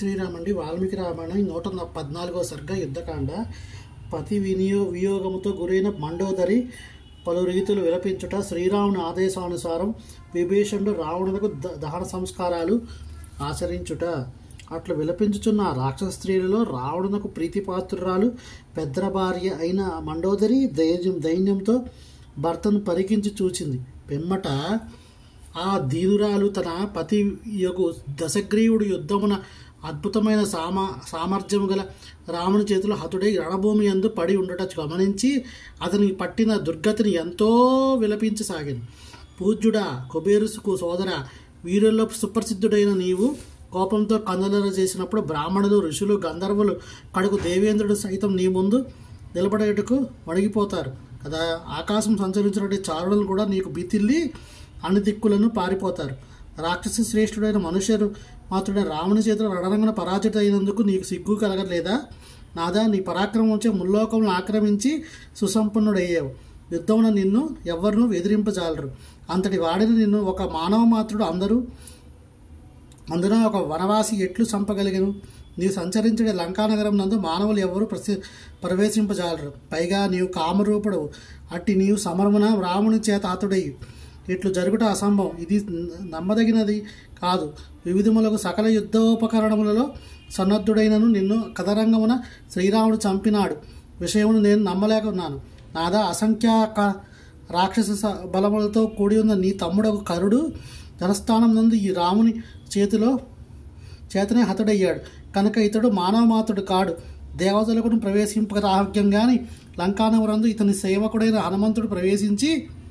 శ్రీరామండి వాల్మీకి రామాయణం ఈ నూట న- పద్నాలుగో సర్గ యుద్ధకాండ పతి వినియో వియోగముతో గురైన మండోదరి పలు రీతులు విలపించుట శ్రీరాముని ఆదేశానుసారం విభీషణుడు రావణులకు ద- దహన సంస్కారాలు ఆచరించుట అట్లు విలపించుచున్న ఆ రాక్షస స్త్రీలలో రావణునకు ప్రీతిపాత్రురాలు పెద్ద భార్య అయిన మండోదరి ధైర్యం దైన్యంతో భర్తను పరికించి చూచింది పిమ్మట ఆ దీనురాలు తన పతి యొక్క దశగ్రీవుడు యుద్ధమున అద్భుతమైన సామా సామర్థ్యం గల రాముని చేతిలో హతుడై రణభూమి యందు పడి ఉండట గమనించి అతనికి పట్టిన దుర్గతిని ఎంతో విలపించసాగింది పూజ్యుడా కుబేరుసుకు సోదర వీరుల్లో సుప్రసిద్ధుడైన నీవు కోపంతో కందలర చేసినప్పుడు బ్రాహ్మణులు ఋషులు గంధర్వులు కడుగు దేవేంద్రుడు సైతం నీ ముందు నిలబడేటకు వణిగిపోతారు కదా ఆకాశం సంచరించినటువంటి చారులను కూడా నీకు బీతిల్లి అన్ని దిక్కులను పారిపోతారు రాక్షస శ్రేష్ఠుడైన మనుష్యుడు మాత్రుడైన రాముని చేతిలో రణరంగన పరాజిత అయినందుకు నీకు సిగ్గు కలగలేదా నాదా నీ పరాక్రమం వచ్చే ముల్లోకములను ఆక్రమించి సుసంపన్నుడయ్యావు యుద్ధమున నిన్ను ఎవ్వరూ ఎదిరింపజాలరు అంతటి వాడిని నిన్ను ఒక మానవ మాత్రుడు అందరూ అందున ఒక వనవాసి ఎట్లు చంపగలిగను నీవు సంచరించే లంకానగరం నందు మానవులు ఎవరు ప్రసి ప్రవేశింపజాలరు పైగా నీవు కామరూపుడవు అట్టి నీవు సమరమున రాముని చేత ఆతుడయ్యి ఇట్లు జరుగుట అసంభవం ఇది నమ్మదగినది కాదు వివిధములకు సకల యుద్ధోపకరణములలో సన్నద్ధుడైనను నిన్ను కథరంగమున శ్రీరాముడు చంపినాడు విషయమును నేను నమ్మలేకున్నాను నాదా అసంఖ్యాక రాక్షస స- బలములతో కూడి ఉన్న నీ తమ్ముడు కరుడు ధనస్థానం నందు ఈ రాముని చేతిలో చేతనే హతుడయ్యాడు కనుక ఇతడు మానవ మాతుడు కాడు దేవతలకు ప్రవేశింపక రాహ్యం గాని లంకానవరందు ఇతని సేవకుడైన హనుమంతుడు ప్రవేశించి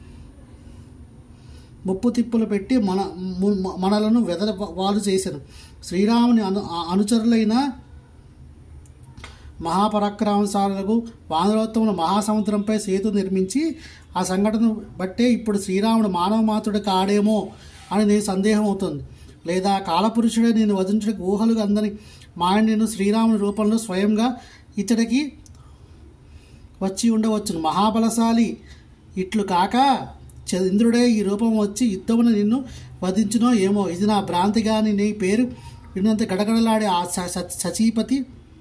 ముప్పు తిప్పులు పెట్టి మన ము- మనలను వెదల వాలు చేశాను శ్రీరాముని అను అనుచరులైన మహాపరాక్రమశాలకు వానరోత్తముల మహాసముద్రంపై సేతు నిర్మించి ఆ సంఘటన బట్టే ఇప్పుడు శ్రీరాముడు మానవ మాతుడు కాడేమో అని నేను సందేహం అవుతుంది లేదా కాలపురుషుడే నేను వధించడానికి ఊహలు అందని మాయ నేను శ్రీరాముని రూపంలో స్వయంగా ఇతడికి వచ్చి ఉండవచ్చును మహాబలశాలి ఇట్లు కాక చ- ఇంద్రుడే ఈ రూపం వచ్చి యుద్ధమున నిన్ను వధించునో ఏమో ఇది నా భ్రాంతి గాని నీ పేరు విన్నంత గడగడలాడే ఆ స- స- సచీపతి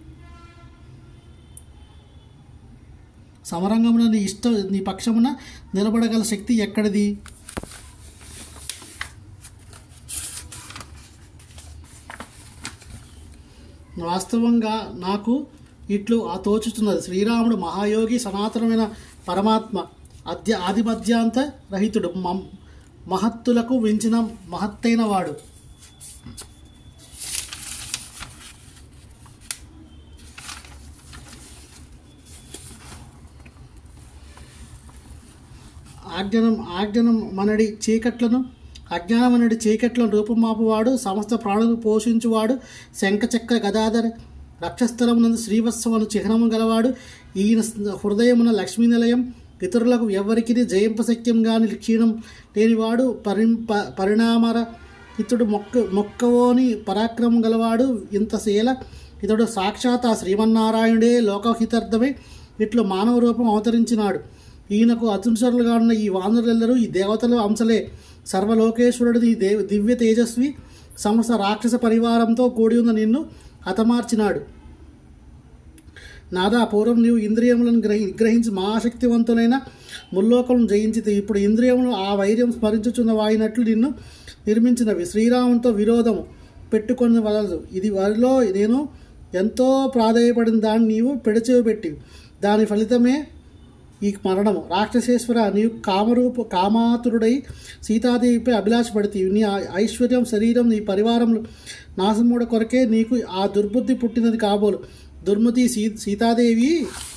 సమరంగమున నీ ఇష్ట నీ పక్షమున నిలబడగల శక్తి ఎక్కడిది వాస్తవంగా నాకు ఇట్లు ఆ తోచుతున్నది శ్రీరాముడు మహాయోగి సనాతనమైన పరమాత్మ అద్య ఆదిమధ్యాంత రహితుడు మం- మహత్తులకు వించిన మహత్తైన వాడు ఆజ్ఞనం ఆజ్ఞనం మనడి చీకట్లను అజ్ఞానమనడి చీకట్లను రూపుమాపువాడు సమస్త ప్రాణులు పోషించువాడు శంఖచక్ర గదాధర రక్షస్థలమునందు శ్రీవత్సవను చిహ్నము గలవాడు ఈయన హృదయమున లక్ష్మీ నిలయం ఇతరులకు ఎవ్వరికి జయింపశక్యం గాని క్షీణం లేనివాడు పరిం ప పరిణామర ఇతడు మొక్క మొక్కవోని పరాక్రమం గలవాడు ఇంతశీల ఇతడు సాక్షాత్ ఆ శ్రీమన్నారాయణుడే లోకహితార్థమై ఇట్లు మానవ రూపం అవతరించినాడు ఈయనకు అతుసరులుగా ఉన్న ఈ వానరులెల్లరూ ఈ దేవతల అంశలే సర్వలోకేశ్వరుడు ఈ దేవ దివ్య తేజస్వి సమస్త రాక్షస పరివారంతో కూడి ఉన్న నిన్ను హతమార్చినాడు నాదా పూర్వం నీవు ఇంద్రియములను గ్రహి గ్రహించి మహాశక్తివంతులైన ముల్లోకలను జయించితే ఇప్పుడు ఇంద్రియములు ఆ వైర్యం స్మరించుచున్న వాయినట్లు నిన్ను నిర్మించినవి శ్రీరామునితో విరోధము పెట్టుకొని వలదు ఇది వారిలో నేను ఎంతో ప్రాధాయపడిన దాన్ని నీవు పెడచెవి పెట్టి దాని ఫలితమే ఈ మరణము రాక్షసేశ్వర నీవు కామరూప కామాతురుడై సీతాదేవిపై అభిలాషపడితే నీ ఆ ఐశ్వర్యం శరీరం నీ పరివారములు నాశముడ కొరకే నీకు ఆ దుర్బుద్ధి పుట్టినది కాబోలు దుర్మతి సీ సీతాదేవి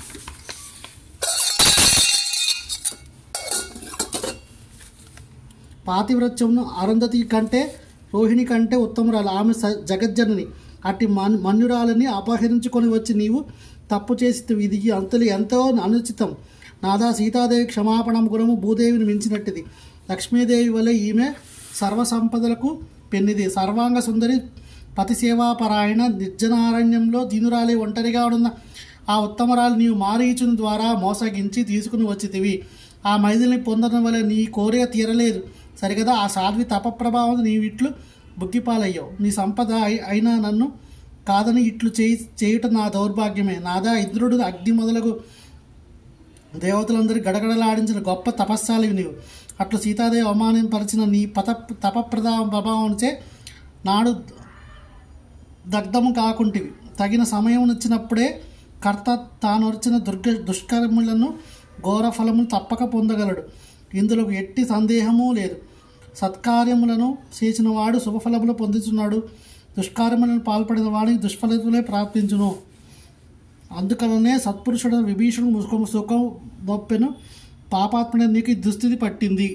పాతివ్రత్యమును అరుంధతి కంటే రోహిణి కంటే ఉత్తమురాలు ఆమె స జగజ్జనని అట్టి మన్ మన్యురాలని అపహరించుకొని వచ్చి నీవు తప్పు చేసి ఇది అంతలు ఎంతో అనుచితం నాదా సీతాదేవి క్షమాపణం గుణము భూదేవిని మించినట్టిది లక్ష్మీదేవి వలె ఈమె సర్వసంపదలకు పెన్నిది సర్వాంగ సుందరి పతి సేవాపరాయణ నిర్జనారణ్యంలో దీనురాలి ఒంటరిగా ఉన్న ఆ ఉత్తమరాలు నీవు మారీచుని ద్వారా మోసగించి తీసుకుని వచ్చితివి ఆ మైదిని పొందడం వల్ల నీ కోరిక తీరలేదు సరిగదా ఆ సాధ్వి తపప్రభావం నీవిట్లు బుగ్గిపాలయ్యావు నీ సంపద అయి- అయినా నన్ను కాదని ఇట్లు చేయి చేయుట నా దౌర్భాగ్యమే నాదా ఇంద్రుడు అగ్ని మొదలగు దేవతలందరి గడగడలాడించిన గొప్ప తపస్సాలివి నీవు అట్లు సీతాదేవి అవమానపరిచిన నీ పత తపప్రదా ప్రభావంచే నాడు దగ్ధము కాకుంటివి తగిన సమయం వచ్చినప్పుడే కర్త తాను వచ్చిన దుర్గ దుష్కర్ములను ఘోర ఫలములు తప్పక పొందగలడు ఇందులో ఎట్టి సందేహము లేదు సత్కార్యములను చేసిన వాడు శుభఫలములు పొందుతున్నాడు దుష్కార్యములను పాల్పడిన వాడికి దుష్ఫలములే ప్రాప్తించును అందుకనే సత్పురుషుడు విభీషణుడు ముసుకము సుఖం నొప్పెను పాపాత్ముడ నీకు ఈ దుస్థితి పట్టింది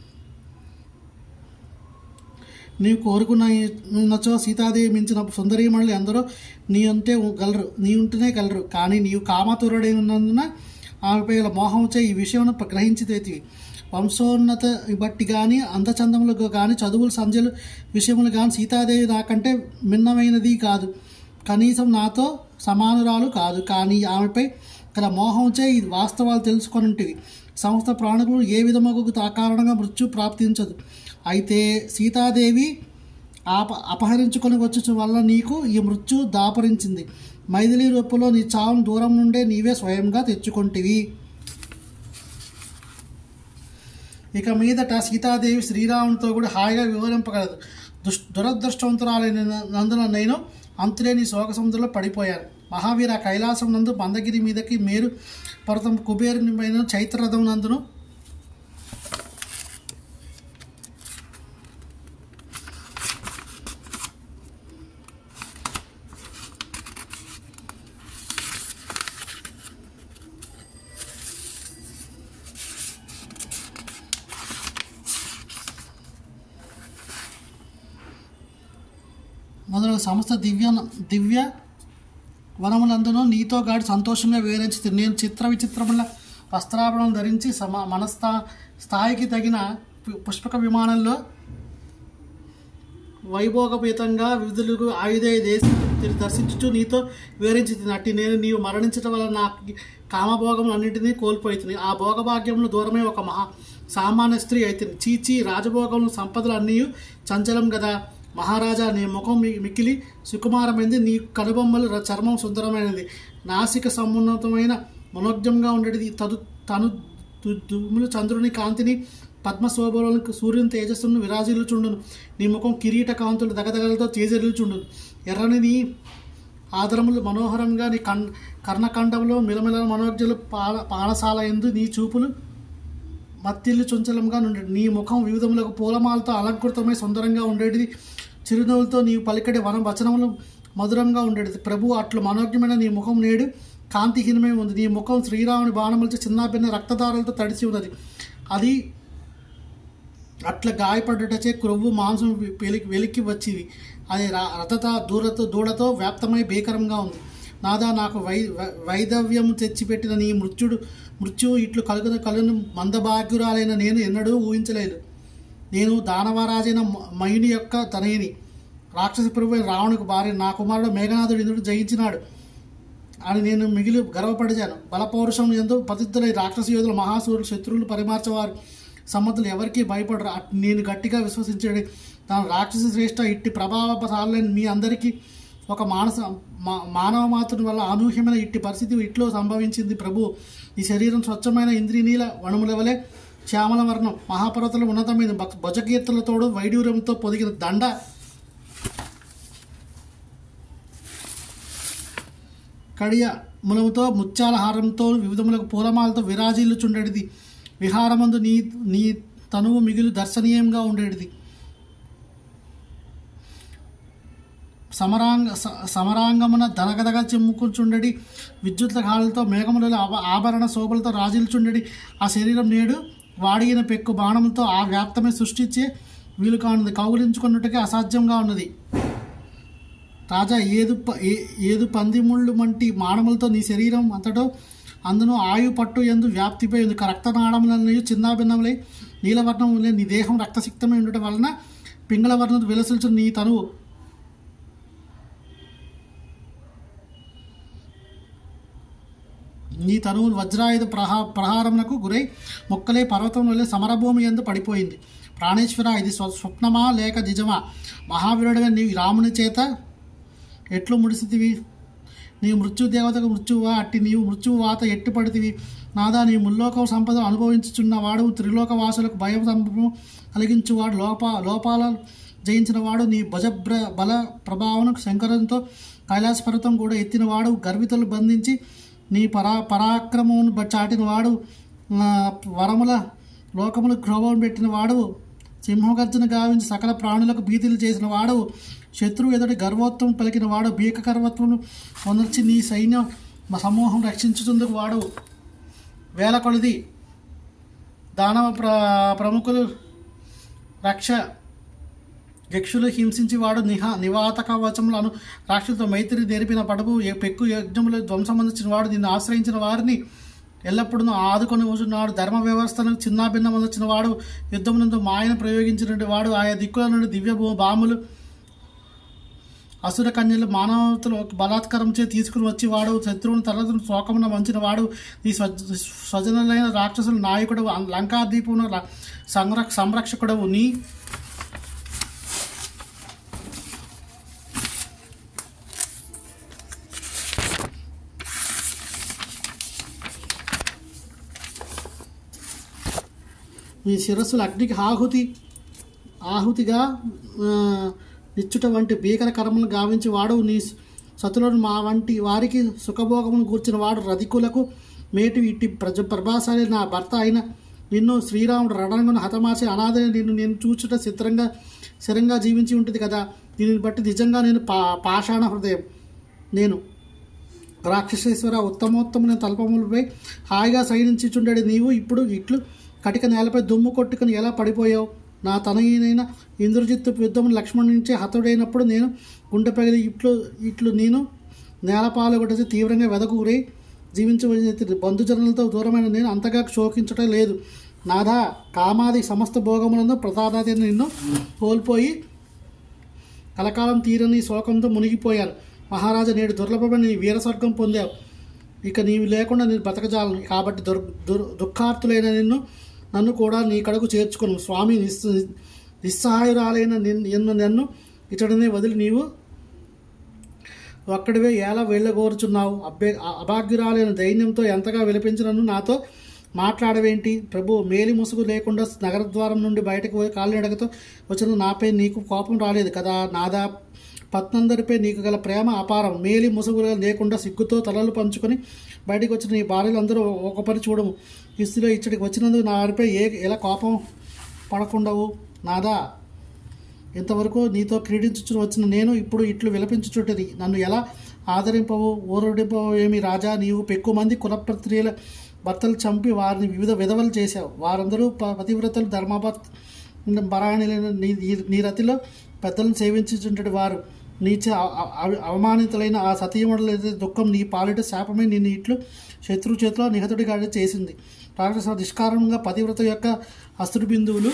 నీవు కోరుకున్న ఉన్నచో సీతాదేవి మించిన సుందరీమణులు ఎందరో నీ ఉంటే గలరు నీ ఉంటేనే గలరు కానీ నీవు కామతురుడై ఉన్నందున ఆమెపై గల మోహంచే ఈ విషయం గ్రహించి వంశోన్నత బట్టి కానీ అందచందములకు కానీ చదువులు సంధ్యలు విషయములు కానీ సీతాదేవి నాకంటే భిన్నమైనది కాదు కనీసం నాతో సమానురాలు కాదు కానీ ఆమెపై గల మోహంచే ఈ వాస్తవాలు తెలుసుకొనింటివి సమస్త ప్రాణులు ఏ విధముకు కారణంగా మృత్యు ప్రాప్తించదు అయితే సీతాదేవి ఆప అపహరించుకొని వచ్చుట వల్ల నీకు ఈ మృత్యు దాపరించింది మైథిలి రూపంలో నీ చావును దూరం నుండే నీవే స్వయంగా తెచ్చుకొంటివి ఇక మీదట సీతాదేవి శ్రీరామునితో కూడా హాయిగా వివరింపగలదు దుష్ దురదృష్టవంతురాలైన నందున నేను అంతులేని శోక సముద్రంలో పడిపోయాను మహావీర కైలాసం నందు మందగిరి మీదకి మేరు పర్వతం కుబేరుని పైన చైత్రరథం నందును మొదలగు సమస్త దివ్య దివ్య వనములందును నీతో గాడి సంతోషంగా వివరించి నేను చిత్ర విచిత్రముల వస్త్రాభరణం ధరించి సమ మనస్థా స్థాయికి తగిన పు- పుష్పక విమానంలో వైభోగపేతంగా విధులకు ఆయుధేయ దేశం దర్శించుచు నీతో వివరించి అట్టి నేను నీవు మరణించడం వల్ల నా కామభోగములన్నింటినీ కోల్పోతుంది ఆ భోగభాగ్యములు దూరమే ఒక మహా సామాన్య స్త్రీ అయితే చీచి రాజభోగములు సంపదలు అన్నీ చంచలం కదా మహారాజా నీ ముఖం మి- మిక్కిలి సుకుమారమైంది నీ కనుబొమ్మలు ర- చర్మం సుందరమైనది నాసిక సమున్నతమైన మనోజ్ఞంగా ఉండేది తదు తను దు- దుమ్ములు చంద్రుని కాంతిని పద్మశోభలకు సూర్యుని తేజస్సును విరాజిల్లుచుండును నీ ముఖం కిరీట కాంతులు దగదగలతో తేజరిల్లుచుండును ఎర్రని నీ ఆదరములు మనోహరంగా నీ కన్ కర్ణకంఠంలో మిలమిల మనోజ్ఞలు పాల పానసాల ఎందు నీ చూపులు మత్తిల్లు చుంచలంగా నుండి నీ ముఖం వివిధములకు పూలమాలతో అలంకృతమై సుందరంగా ఉండేది చిరునవ్వులతో నీవు పలికడే వన వచనములు మధురంగా ఉండేది ప్రభు అట్లు మనోజ్ఞమైన నీ ముఖం నేడు కాంతిహీనమై ఉంది నీ ముఖం శ్రీరాముని బాణములతో చిన్నాభిన్న రక్తదారాలతో తడిసి ఉన్నది అది అట్లా గాయపడ్డటచే క్రొవ్వు మాంసం వెలికి వెలికి వచ్చింది అది రా- రథత దూరతో దూడతో వ్యాప్తమై భీకరంగా ఉంది నాదా నాకు వై వై- వైదవ్యం తెచ్చిపెట్టిన నీ మృత్యుడు మృత్యువు ఇట్లు కలుగున కలుగును మందభాగ్యురాలైన నేను ఎన్నడూ ఊహించలేదు నేను దానవరాజైన మ- మయుని యొక్క తనయుని రాక్షసి ప్రభు రావణుకు భార్య నా కుమారుడు మేఘనాథుడు ఇంద్రుడు జయించినాడు అని నేను మిగిలి గర్వపడిచాను బలపౌరుషం ఎందు పతితులై రాక్షస యోధులు మహాసూరులు శత్రువులు పరిమార్చేవారు సమ్మతులు ఎవరికీ భయపడరు అట్ నేను గట్టిగా విశ్వసించాడు తాను రాక్షస శ్రేష్ఠ ఇట్టి ప్రభావశాలని మీ అందరికీ ఒక మానస మా- మానవ మాతృని వల్ల అనూహ్యమైన ఇట్టి పరిస్థితి ఇట్లో సంభవించింది ప్రభు ఈ శరీరం స్వచ్ఛమైన ఇంద్రియనీల వణముల వలె శ్యామల వర్ణం మహాపర్వతలు ఉన్నతమైన భక్- భుజకీర్తులతోడు వైడూర్యంతో పొదిగిన దండ కడియ ములముతో ముత్యాల హారంతో వివిధములకు పూలమాలతో విరాజిల్లుచుండేది విహారమందు నీ నీ తనువు మిగిలి దర్శనీయంగా ఉండేది సమరాంగ స- సమరాంగమున దనగదగ చెమ్ముకుంచుండెడి విద్యుత్ కాళ్ళతో మేఘములలో ఆభ- ఆభరణ శోభలతో రాజిల్చుండెడి ఆ శరీరం నేడు వాడిన పెక్కు బాణములతో ఆ వ్యాప్తమే సృష్టించే వీలు కానుంది కౌగులించుకున్నట్టుగా అసాధ్యంగా ఉన్నది రాజా ఏదు ప- ఏ- ఏదు పందిముళ్ళు వంటి మానములతో నీ శరీరం అంతటో అందును ఆయు పట్టు ఎందు వ్యాప్తిపై ఉంది రక్తనాళములన్నీ చిన్నాభిన్నములై నీలవర్ణములే నీ దేహం రక్తసిక్తమై ఉండటం వలన పింగళ వర్ణం విలసిల్చు నీ తనువు నీ తనువు వజ్రాయుధ ప్రహా ప్రహారమునకు గురై మొక్కలే పర్వతం వల్లే సమరభూమి ఎందు పడిపోయింది ప్రాణేశ్వర ఇది స్వ స్వప్నమా లేక నిజమా మహావీరుడిగా నీ రాముని చేత ఎట్లు ముడిసితివి నీ మృత్యు దేవతకు మృత్యువా అట్టి నీవు మృత్యువు వాత ఎట్టి పడితివి నాదా నీ ముల్లోక సంపద అనుభవించుచున్న వాడు త్రిలోక వాసులకు భయం సంభవం కలిగించువాడు లోప లోపాల జయించిన వాడు నీ భుజభ్ర బల ప్రభావం శంకరంతో కైలాస పర్వతం కూడా ఎత్తినవాడు గర్వితులు బంధించి నీ పరా పరాక్రమమును బ- చాటినవాడు ఆ, వరముల లోకములు క్షోభం పెట్టిన వాడు సింహగర్జన గావించి సకల ప్రాణులకు భీతిలు చేసిన వాడు శత్రువు ఎదుటి గర్వోత్వం పలికిన వాడు భీకగర్వత్వము పొందర్చి నీ సైన్యం మా సమూహం రక్షించుతుందుకు వాడు వేల కొలది దానవ ప్ర ప్రముఖులు రక్ష యక్షులు హింసించి వాడు నిహ నివాతక వచములను రాక్షసులతో మైత్రి నేర్పిన పడవు ఏ పెక్కు యజ్ఞములు ధ్వంసమందించిన వాడు నిన్ను ఆశ్రయించిన వారిని ఎల్లప్పుడూ ఆదుకొని ఉంచున్నాడు ధర్మ వ్యవస్థను చిన్నాభిన్నమందించిన వాడు యుద్ధమునందు మాయను ప్రయోగించినటువంటి వాడు ఆయా దిక్కుల నుండి దివ్య భూ- బాములు అసుర కన్యలు మానవతలు బలాత్కారం చే తీసుకుని వచ్చి వాడు శత్రువుని తలతును శోకమున వంచిన వాడు ఈ స్వజ స్వజనులైన రాక్షసుల నాయకుడు లంకాదీపును ర- సంరక్ష సంరక్షకుడవు నీ ఈ శిరస్సులు అగ్నికి ఆహుతి ఆహుతిగా ఆ, నిచ్చుట వంటి భీకర కర్మలు గావించి వాడు నీ సతులను మా వంటి వారికి సుఖభోగమును కూర్చిన వాడు రధికులకు మేటి ఇట్టి ప్రజ ప్రభాశాలి నా భర్త అయిన నిన్ను శ్రీరాముడు రణంగును హతమార్చి అనాథని నిన్ను నేను చూచుట చిత్రంగా స్థిరంగా జీవించి ఉంటుంది కదా దీనిని బట్టి నిజంగా నేను పా పాషాణ హృదయం నేను రాక్షసేశ్వర ఉత్తమోత్తమైన తల్పములపై హాయిగా సైనించుచుండేది నీవు ఇప్పుడు ఇట్లు కటిక నేలపై దుమ్ము కొట్టుకుని ఎలా పడిపోయావు నా తనయునైన ఇంద్రజిత్తు యుద్ధం లక్ష్మణ్ నుంచి హతుడైనప్పుడు నేను గుండె పగిలి ఇట్లు ఇట్లు నేను నేలపాలు కొట్టేసి తీవ్రంగా వెదకూరి జీవించవలసిన బంధుజనులతో దూరమైన నేను అంతగా శోకించటం లేదు నాదా కామాది సమస్త భోగములను ప్రధానాది నిన్ను కోల్పోయి కలకాలం తీరని శోకంతో మునిగిపోయారు మహారాజా నేడు దుర్లభమైన నీ వీరస్వర్గం పొందావు ఇక నీవు లేకుండా నేను బతకజాలను కాబట్టి దుర్ దుర్ దుఃఖార్తులైన నిన్ను నన్ను కూడా నీ కడకు చేర్చుకును స్వామి నిస్ నిస్సహాయురాలైన నిన్ను నిన్ను నన్ను ఇతడినే వదిలి నీవు ఒక్కడివే ఎలా వెళ్ళగోరుచున్నావు అబ్బే అభాగ్యురాలైన దైన్యంతో ఎంతగా విలపించినను నాతో మాట్లాడవేంటి ప్రభు మేలి ముసుగు లేకుండా నగరద్వారం నుండి బయటకు పోయి కాలినడకతో వచ్చిన నాపై నీకు కోపం రాలేదు కదా నాదా పత్నందరిపై నీకు గల ప్రేమ అపారం మేలి ముసుగు లేకుండా సిగ్గుతో తలలు పంచుకొని బయటకు వచ్చిన నీ భార్యలందరూ ఒక పని చూడము ఈ స్థితిలో ఇచ్చడికి వచ్చినందుకు నా వారిపై ఏ ఎలా కోపం పడకుండవు నాదా ఇంతవరకు నీతో క్రీడించుచు వచ్చిన నేను ఇప్పుడు ఇట్లు విలపించుచుంటది నన్ను ఎలా ఆదరింపవు ఊరడింపవు ఏమి రాజా నీవు పెక్కు మంది కులప్రత్రియల భర్తలు చంపి వారిని వివిధ విధవలు చేశావు వారందరూ ప- పతివ్రతలు ధర్మభర్త పరాయణులైన నీ ఈ- నీ రతిలో పెద్దలను సేవించుచుంటటి వారు నీచ అ- అ- అవమానితులైన ఆ సతీమణుల దుఃఖం నీ పాలిట శాపమే నిన్ను ఇట్లు శత్రు చేతిలో నిహతుడిగా చేసింది రాక్షస నిష్కారణంగా పతివ్రత యొక్క అస్తుడి బిందువులు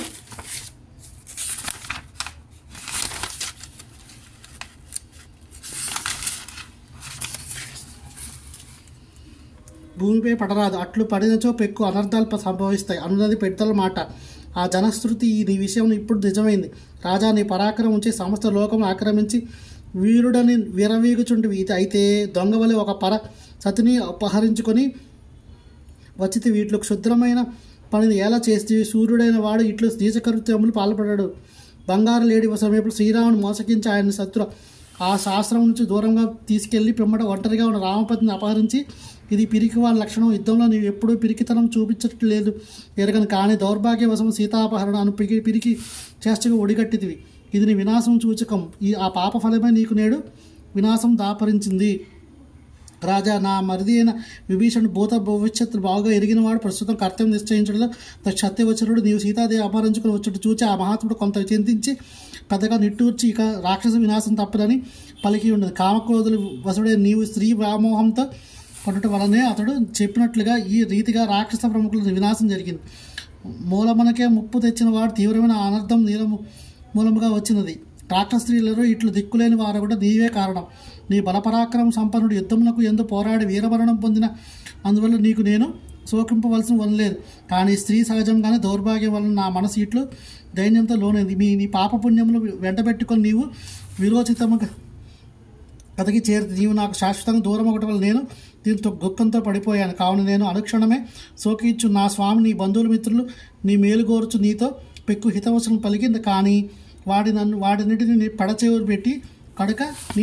భూమిపై పడరాదు అట్లు పడినచో పెక్కు అనర్థాలు ప- సంభవిస్తాయి అన్నది పెద్దల మాట ఆ జనశ్రుతి ఈ నీ విషయం ఇప్పుడు నిజమైంది రాజా నీ పరాక్రమం ఉంచి సమస్త లోకం ఆక్రమించి వీరుడని విరవీగుచుంటివి ఇది అయితే దొంగవలె ఒక పర సతిని అపహరించుకొని వచ్చితే వీటిలో క్షుద్రమైన పనిని ఎలా చేస్తే సూర్యుడైన వాడు ఇట్లు నీచకృత్యములు పాల్పడాడు బంగారు లేడి సమయంలో శ్రీరాముని మోసగించి ఆయన శత్రు ఆ శాస్త్రం నుంచి దూరంగా తీసుకెళ్లి పిమ్మట ఒంటరిగా ఉన్న రామపతిని అపహరించి ఇది పిరికి వాళ్ళ లక్షణం యుద్ధంలో నీవు ఎప్పుడూ పిరికితనం చూపించట్లేదు ఎరగని కానీ దౌర్భాగ్యవశం సీతాపహరణ అను పిరికి పిరికి చేష్టగా ఒడిగట్టిదివి ఇది నీ వినాశం సూచకం ఈ ఆ పాప ఫలమే నీకు నేడు వినాశం దాపరించింది రాజా నా మరిది అయిన విభీషణుడు భూత భవిష్యత్తులు బాగా ఎరిగినవాడు ప్రస్తుతం కర్తవ్యం నిశ్చయించడంలో సత్యవచరుడు నీవు సీతాదేవి అపహరించుకుని వచ్చుడు చూచి ఆ మహాత్ముడు కొంత చింతించి పెద్దగా నిట్టూర్చి ఇక రాక్షస వినాశం తప్పదని పలికి ఉండదు కామక్రోధులు వసుడే నీవు స్త్రీ వ్యామోహంతో పడటం వలనే అతడు చెప్పినట్లుగా ఈ రీతిగా రాక్షస ప్రముఖుల వినాశం జరిగింది మూలమునకే ముప్పు తెచ్చిన వాడు తీవ్రమైన అనర్థం నీలము మూలముగా వచ్చినది రాక్షస స్త్రీలలో ఇట్లు దిక్కులేని వారు కూడా నీవే కారణం నీ బలపరాక్రమం సంపన్నుడు యుద్ధమునకు ఎందు పోరాడి వీరమరణం పొందిన అందువల్ల నీకు నేను శోకింపవలసిన వనలేదు కానీ స్త్రీ సహజంగానే దౌర్భాగ్యం వలన నా మనసు ఇట్లు దైన్యంతో లోనైంది మీ నీ పాపపుణ్యములు వెంటబెట్టుకొని నీవు విరోచితముగా కథకి చేరి నీవు నాకు శాశ్వతంగా దూరం ఒకటి వల్ల నేను దీంతో దుఃఖంతో పడిపోయాను కావున నేను అనుక్షణమే సోకించు నా స్వామి నీ బంధువుల మిత్రులు నీ మేలు కోరుచు నీతో పెక్కు హితవచనం పలికింది కానీ వాడి నన్ను వాడిన్నిటిని నీ పడచేవులు పెట్టి కడక నీ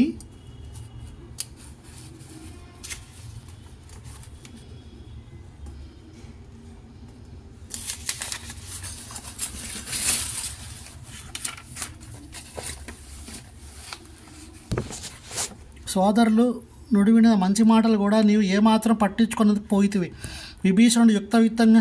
సోదరులు నుడివిన మంచి మాటలు కూడా నీవు ఏమాత్రం పట్టించుకున్నది పోయితివి విభీషణుడు యుక్తయుక్తంగా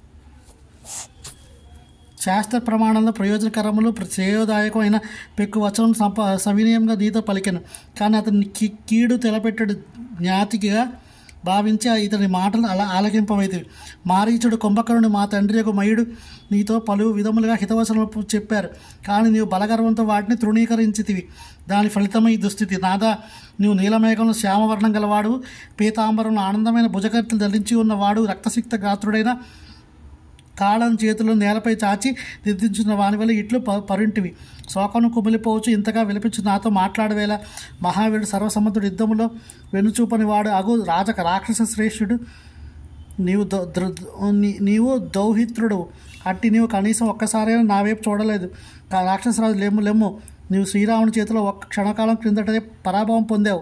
శాస్త్ర ప్రమాణంలో ప్రయోజనకరములు శ్రేయోదాయకమైన పెక్కు వచనం సంప సవినయంగా నీతో పలికెను కానీ అతని కీ కీడు తెలపెట్టడు జ్ఞాతిగా భావించి ఇతని మాటలు అలా ఆలకింపమైతివి మారీచుడు కుంభకరుని మా తండ్రి యొక్క మయుడు నీతో పలు విధములుగా హితవచనము చెప్పారు కానీ నీవు బలగర్వంతో వాటిని తృణీకరించితివి దాని ఫలితమై ఈ దుస్థితి నాదా నీవు నీలమేఘంలో శ్యామవర్ణం గలవాడు పీతాంబరంలో ఆనందమైన భుజకర్తలు ధరించి ఉన్నవాడు రక్తసిక్త గాత్రుడైన కాళం చేతులు నేలపై చాచి దిద్దించిన వాని వల్ల ఇట్లు ప- పరుంటివి శోకను కుమిలిపోవచ్చు ఇంతగా విలపించి నాతో మాట్లాడవేళ మహావీరుడు సర్వసమ్మతుడు యుద్ధములో వెనుచూపని వాడు అగు రాజక రాక్షస శ్రేష్ఠుడు నీవు దౌ- దృ- నీ- నీవు దౌహిత్రుడు అట్టి నీవు కనీసం ఒక్కసారైనా నా వైపు చూడలేదు కా- రాక్షసరాజు లెమ్ము లెమ్ము నీవు శ్రీరాముని చేతిలో ఒక్క క్షణకాలం క్రిందటే పరాభవం పొందావు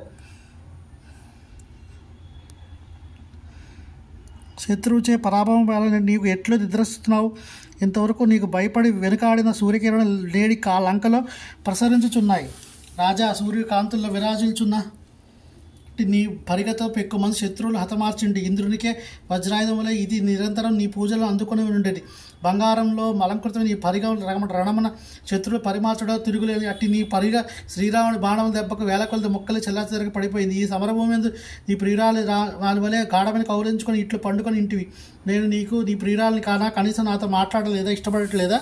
శత్రువుచే పరాభవం వలన నీకు ఎట్లు నిద్రిస్తున్నావు ఇంతవరకు నీకు భయపడి వెనుకాడిన సూర్యకిరణం లేడి కా లంకలో ప్రసరించుచున్నాయి రాజా సూర్యకాంతుల్లో విరాజిల్చున్న నీ పరిగతో పెక్కు మంది శత్రువులు హతమార్చిండి ఇంద్రునికే వజ్రాయుధం వలె ఇది నిరంతరం నీ పూజలు అందుకొని ఉండేది బంగారంలో మలంకృతం నీ పరిగ రమ రణమన శత్రువులు పరిమార్చడో తిరుగులేదు అట్టి నీ పరిగ శ్రీరాముడి బాణముల దెబ్బకు వేల కొలది మొక్కలు చెల్లాచెదరగ పడిపోయింది ఈ సమరభూమి ఎందు నీ ప్రియురాలు రా వాని వలె గాఢమని కౌరించుకొని ఇట్లు పండుకొని ఇంటివి నేను నీకు నీ ప్రియురాలని కానా కనీసం నాతో మాట్లాడలేదా ఇష్టపడట్లేదా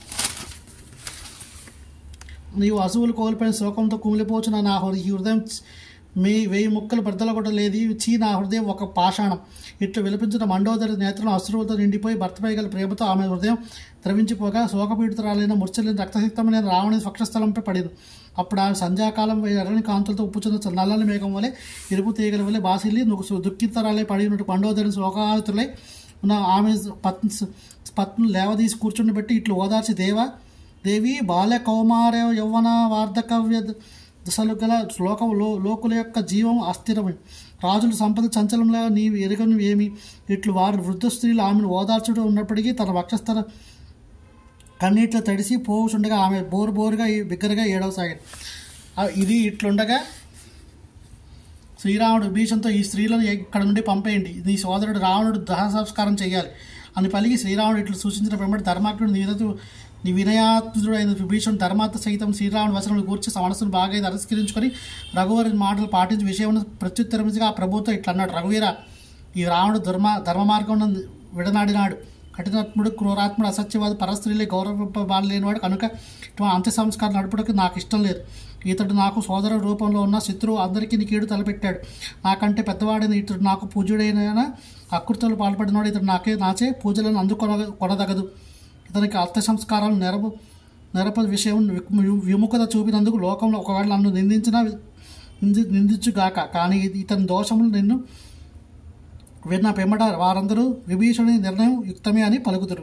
నీవు అసువులు కోల్పోయిన శోకంతో కుమిలిపోచున్న నా హృ- ఈ హృదయం చ- మీ వెయ్యి ముక్కలు బద్దల కొట్టలేదు చీ నా హృదయం ఒక పాషాణం ఇట్లు విలపించిన మండోదరి నేత్రం అశ్రువులతో నిండిపోయి భర్తపై గల ప్రేమతో ఆమె హృదయం ద్రవించిపోగా శోకపీడితురాలైన ముర్చలేని రక్తసిక్తమైన రావణి వక్షస్థలంపై పడింది అప్పుడు ఆమె సంధ్యాకాలం ఎర్రని కాంతులతో ఉప్పుచున్న నల్లని మేఘం వలె ఇరుపు తీగల వలె బాసిల్లి నువ్వు దుఃఖితరాలై పడి ఉన్నట్టు మండోదరిని శోకాతులై ఉన్న ఆమె పత్ని పత్ని లేవదీసి కూర్చుని బట్టి ఇట్లు ఓదార్చి దేవా దేవి బాల్య కౌమార యౌవన వార్ధకవ్య దశలు గల లోక లో లోకుల యొక్క జీవం అస్థిరమే రాజుల సంపద చంచలంలా నీవు ఎరుగను ఏమి ఇట్లు వారు వృద్ధ స్త్రీలు ఆమెను ఓదార్చుడు ఉన్నప్పటికీ తన వక్షస్థల కన్నీటిలో తడిసి పోవుచుండగా ఆమె బోరు బోరుగా బిగ్గరగా ఏడవసాగింది ఆ, ఇది ఇట్లుండగా శ్రీరాముడు భీషంతో ఈ స్త్రీలను ఇక్కడ నుండి పంపేయండి నీ సోదరుడు రావణుడు దహన సంస్కారం చేయాలి అని పలికి శ్రీరాముడు ఇట్లు సూచించిన వెంబడి ధర్మాత్ముడు నీదతు నీ వినయాత్ముడైన విభీషణుడు ధర్మాత్మ సహితం శ్రీరాముడు వచనములు కూర్చి మనసును బాగా తిరస్కరించుకొని రఘువరి మాటలు పాటించి విషయం ప్రత్యుత్తరమించగా ఆ ప్రభుత్వం ఇట్లా అన్నాడు రఘువీర ఈ రావణుడు ధర్మ ధర్మ మార్గం విడనాడినాడు కఠినాత్ముడు క్రూరాత్ముడు అసత్యవాది పరస్త్రీలే గౌరవింపబాలేనివాడు కనుక ఇటువంటి అంత్య సంస్కారం నడుపుటకు నాకు ఇష్టం లేదు ఇతడు నాకు సోదర రూపంలో ఉన్న శత్రువు అందరికీ నీ కీడు తలపెట్టాడు నాకంటే పెద్దవాడైన ఇతడు నాకు పూజ్యుడైన అకృతలు పాల్పడినవాడు ఇతడు నాకే నాచే పూజలను అందుకొన కొనదగదు ఇతనికి అర్థ సంస్కారాలు నెరపు నెరప విషయం వి- విముఖత చూపినందుకు లోకంలో ఒకవేళ నన్ను నిందించినా నింది నిందించుగాక కానీ ఇది- ఇతని దోషములు నిన్ను విన్న పెమ్మట వారందరూ విభీషణుని నిర్ణయం యుక్తమే అని పలుకుతురు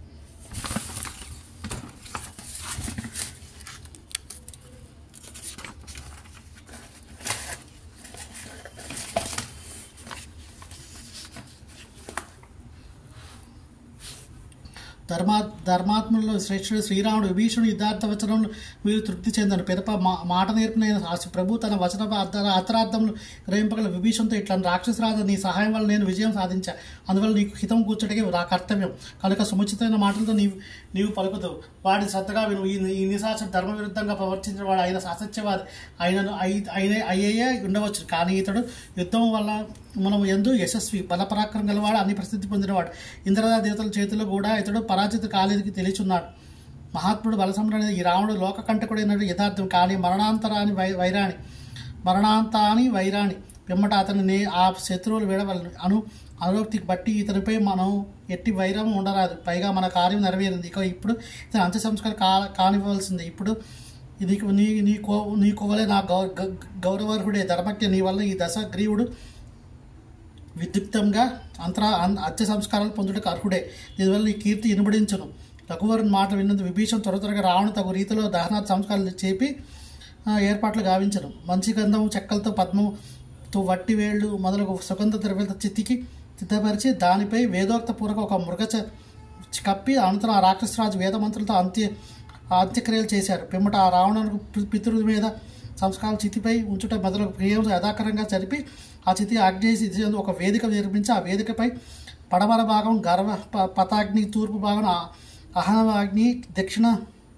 ధర్మా ధర్మాత్ములలో శ్రేష్ఠుడు శ్రీరాముడు విభీషణుడు యుద్ధార్థ వచనంలో మీరు తృప్తి చెందను పెదప మా మాట నేర్పిన ఆ ప్రభు తన వచన అర్థ అర్థరార్థములు గ్రహింపగల విభీషణతో ఇట్లా రాక్షసరాజు నీ సహాయం వల్ల నేను విజయం సాధించా అందువల్ల నీకు హితం కూర్చోటకే నా కర్తవ్యం కనుక సముచితమైన మాటలతో నీవు నీవు పలుకుతావు వాడిని శ్రద్ధగా విను ఈ ఈ నిశాచర ధర్మ విరుద్ధంగా ప్రవర్తించిన వాడు ఆయన అసత్యవాది ఆయనను అయి- అయినే అయ్యే ఉండవచ్చు కానీ ఇతడు యుద్ధం వల్ల మనం ఎందు యశస్వి బలపరాక్రమం గలవాడు అన్ని ప్రసిద్ధి పొందినవాడు ఇంద్రదా దేవతల చేతిలో కూడా ఇతడు పరాజిత కాలేదికి తెలియచున్నాడు మహాత్ముడు బలసంరుడైన ఈ రావణుడు లోకకంటకుడైన యథార్థం కానీ మరణాంతరాని వై వైరాణి మరణాంతాని వైరాణి పిమ్మట అతని నే ఆ శత్రువులు విడవలను అను అనురక్తికి బట్టి ఇతనిపై మనం ఎట్టి వైరం ఉండరాదు పైగా మన కార్యం నెరవేరింది ఇక ఇప్పుడు ఇతని అంత్య సంస్కారం కా కానివ్వవలసింది ఇప్పుడు నీకు నీ నీ కో నీ కోవలే నా గౌ గ- గౌరవార్హుడే ధర్మజ్ఞ నీ వల్ల ఈ దశ గ్రీవుడు విద్యుక్తంగా అంతరా అన్- అత్య సంస్కారాలు పొందుటకు అర్హుడే దీనివల్ల ఈ కీర్తి ఇనుబడించును రఘువరుని మాట విన్నందు విభీషణ త్వర త్వరగా రావణ తగు రీతిలో దహనాథ సంస్కారాలు చేపి ఆ, ఏర్పాట్లు గావించను మంచి గంధం చెక్కలతో పద్మంతో వట్టి వేళ్ళు మొదలగు సుగంధ ద్రవ్యాలతో చితికి సిద్ధపరిచి దానిపై వేదోక్త పూర్వక ఒక మృగ చ- కప్పి అనంతరం ఆ రాక్షసరాజు వేదమంత్రులతో అంత్య ఆ అంత్యక్రియలు చేశారు పిమ్మట ఆ రావణునికి పి- పితృల మీద సంస్కారాలు చితిపై ఉంచుట మొదలగు క్రియలు యథాకరంగా జరిపి ఆ చితి ఆగ్నేయ సిద్ధి ఒక వేదిక నిర్మించి ఆ వేదికపై పడమర భాగం గర్వ ప- పతాగ్ని తూర్పు భాగం ఆ- అహనవాగ్ని దక్షిణ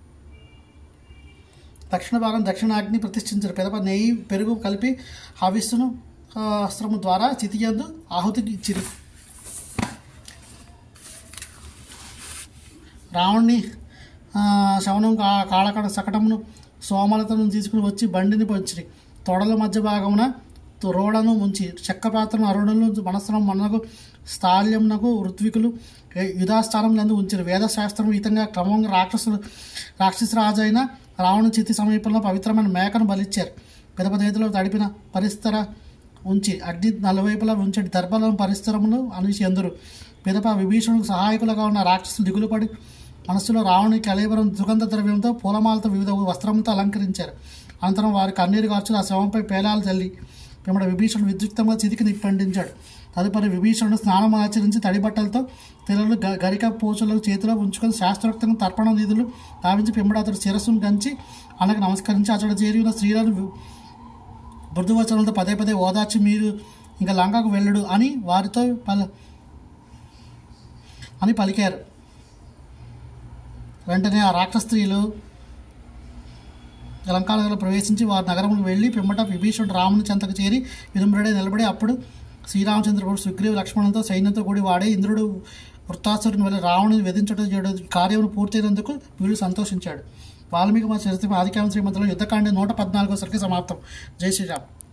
దక్షిణ భాగం దక్షిణాగ్ని ప్రతిష్ఠించారు పెదప నెయ్యి పెరుగు కలిపి హవిస్సును ఆ, అస్త్రము ద్వారా చితియందు ఆహుతికి ఇచ్చిరి రావణ్ణి ఆ, శవనం కా కాళకడ సకటమును సోమలతను తీసుకుని వచ్చి బండిని పంచిరి తొడల మధ్య భాగమున తో- రోడను ఉంచి చెక్క పాత్రను అరుణులు మనస్సును మనకు స్థాల్యమునకు ఋత్వికులు ఏ- యుధాస్థానములందు ఉంచిరి వేదశాస్త్రం హితంగా క్రమంగా రాక్షసులు రాక్షస రాజైన రావణ చితి సమీపంలో పవిత్రమైన మేకను బలిచ్చారు పెద్ద చేతిలో తడిపిన పరిస్తర ఉంచి అగ్ని నలువైపులా ఉంచటి దర్భలం పరిస్తరములు అనేసి ఎందరు పిదప విభీషణుకు సహాయకులుగా ఉన్న రాక్షసులు దిగులుపడి మనస్సులో రావణుని కలేబరం సుగంధ ద్రవ్యంతో పూలమాలతో వివిధ వస్త్రములతో అలంకరించారు అనంతరం వారి కన్నీరు కార్చులు ఆ శవంపై పేలాలు చల్లి పిమ్మట విభీషణుడు విద్యుక్తంగా చితికి నిప్పండించాడు తదుపరి విభీషణుడు స్నానం ఆచరించి తడి బట్టలతో తెలలు గ గరిక పోచులకు చేతిలో ఉంచుకొని శాస్త్రోక్తంగా తర్పణ నిధులు భావించి పిమ్మట అతడు శిరస్సును గంచి అనకు నమస్కరించి అతడు చేరి ఉన్న స్త్రీలను వి- మృదువచనంతో పదే పదే ఓదార్చి మీరు ఇంకా లంకకు వెళ్ళడు అని వారితో పల అని పలికారు వెంటనే ఆ రాక్షస స్త్రీలు లంకానగరంలో ప్రవేశించి వారి నగరంలో వెళ్ళి పిమ్మట విభీషణుడు రాముని చెంతకు చేరి విదుంబరుడే నిలబడి అప్పుడు శ్రీరామచంద్రుడు సుగ్రీవ లక్ష్మణులతో సైన్యంతో కూడి వాడే ఇంద్రుడు వృత్తాసురుని వల్ల రావణుని వెదించడం చేయడం కార్యమును పూర్తయినందుకు వీళ్ళు సంతోషించాడు వాల్మీకి మా చరిత్ర ఆదికాలం శ్రీమంతులో యుద్ధకాండ నూట పద్నాలుగో సరికి సమాప్తం జై శ్రీరామ్